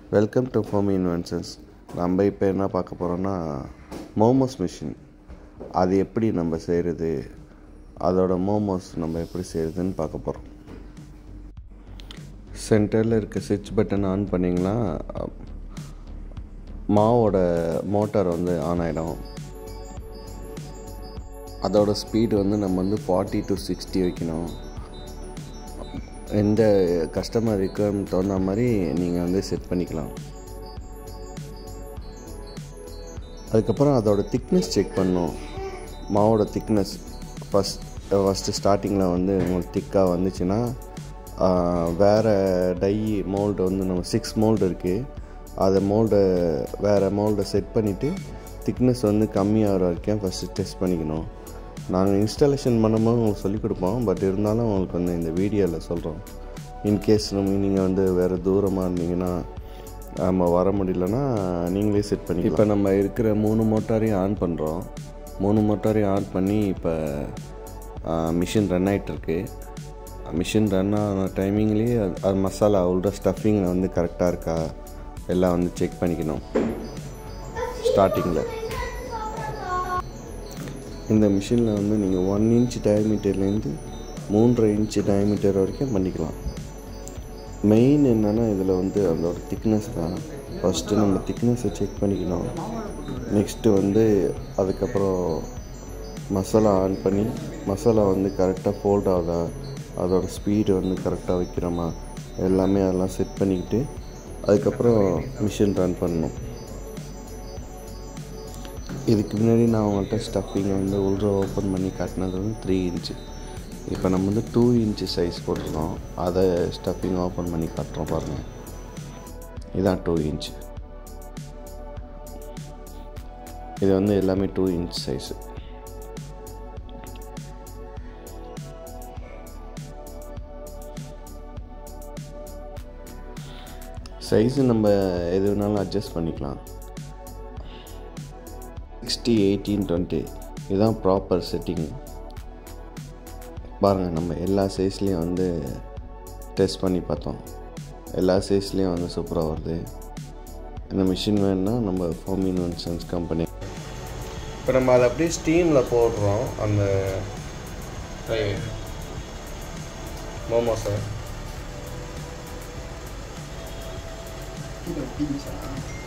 welcome to home inventions நம்ம இப்போ என்ன பார்க்க போகிறோன்னா மோமோஸ் மிஷின் அது எப்படி நம்ம செய்கிறது அதோட மோமோஸ் நம்ம எப்படி செய்கிறதுன்னு பார்க்க போகிறோம் சென்டரில் இருக்க சுவிட்ச் பட்டன் ஆன் பண்ணிங்கன்னா மாவோட மோட்டார் வந்து ஆன் ஆகிடும் அதோட ஸ்பீடு வந்து நம்ம வந்து ஃபார்ட்டி டு சிக்ஸ்டி வைக்கணும் எந்த கஸ்டமர் ரிக்குவயர்மெண்ட் தகுந்த மாதிரி நீங்கள் வந்து செட் பண்ணிக்கலாம் அதுக்கப்புறம் அதோட திக்னஸ் செக் பண்ணணும் மாவோட திக்னஸ் ஃபஸ்ட் ஃபஸ்ட்டு ஸ்டார்டிங்கில் வந்து உங்களுக்கு திக்காக வந்துச்சுன்னா வேறு டை மோல்டு வந்து நம்ம சிக்ஸ் மோல்டு இருக்குது அதை மோல்டை வேறு மோல்டை செட் பண்ணிவிட்டு திக்னஸ் வந்து கம்மியாகிற வரைக்கும் ஃபஸ்ட்டு டெஸ்ட் பண்ணிக்கணும் நாங்கள் இன்ஸ்டாலேஷன் பண்ணும்போது உங்களுக்கு சொல்லிக் கொடுப்போம் பட் இருந்தாலும் உங்களுக்கு வந்து இந்த வீடியோவில் சொல்கிறோம் இன்கேஸ் நம்ம நீங்கள் வந்து வேறு தூரமாக இருந்தீங்கன்னா நம்ம வர முடியலன்னா நீங்களே செட் பண்ணி இப்போ நம்ம இருக்கிற மூணு மோட்டாரையும் ஆன் பண்ணுறோம் மூணு மோட்டாரையும் ஆன் பண்ணி இப்போ மிஷின் ரன் ஆகிட்டுருக்கு மிஷின் ரன் ஆன டைமிங்லேயே அது மசாலா உள்ள ஸ்டஃபிங்கில் வந்து கரெக்டாக இருக்கா எல்லாம் வந்து செக் பண்ணிக்கணும் ஸ்டார்டிங்கில் இந்த மிஷினில் வந்து நீங்கள் ஒன் இன்ச் டயமீட்டர்லேருந்து மூன்றரை இன்ச் டயமீட்டர் வரைக்கும் பண்ணிக்கலாம் மெயின் என்னென்னா இதில் வந்து அதோட திக்னஸ் தான் ஃபஸ்ட்டு நம்ம திக்னஸை செக் பண்ணிக்கணும் நெக்ஸ்ட்டு வந்து அதுக்கப்புறம் மசாலா ஆன் பண்ணி மசாலா வந்து கரெக்டாக ஃபோல்ட் ஆகுதா அதோட ஸ்பீடு வந்து கரெக்டாக வைக்கிறோமா எல்லாமே அதெல்லாம் செட் பண்ணிக்கிட்டு அதுக்கப்புறம் மிஷின் ரன் பண்ணணும் இதுக்கு முன்னாடி நான் அவங்கள்ட்ட ஸ்டஃபிங்கை வந்து உள்ள ஓப்பன் பண்ணி காட்டினது வந்து த்ரீ இன்ச்சு இப்போ நம்ம வந்து டூ இன்ச்சு சைஸ் போட்டிருக்கோம் அதை ஸ்டஃபிங் ஓப்பன் பண்ணி காட்டுறோம் பாருங்கள் இதுதான் டூ இன்ச்சு இது வந்து எல்லாமே டூ இன்ச் சைஸு சைஸு நம்ம எது வேணாலும் அட்ஜஸ்ட் பண்ணிக்கலாம் சிக்ஸ்டி எயிட்டீன் டுவெண்ட்டி இதுதான் ப்ராப்பர் செட்டிங் பாருங்கள் நம்ம எல்லா சைஸ்லேயும் வந்து டெஸ்ட் பண்ணி பார்த்தோம் எல்லா சைஸ்லேயும் வந்து சூப்பராக வருது இந்த மிஷின் வேணுன்னா நம்ம ஃபோம் இன்வென்ஷன்ஸ் கம்பெனி இப்போ நம்ம அதை அப்படியே ஸ்டீமில் போடுறோம் அந்த மோமோஸை இது ஒட்டிச்சா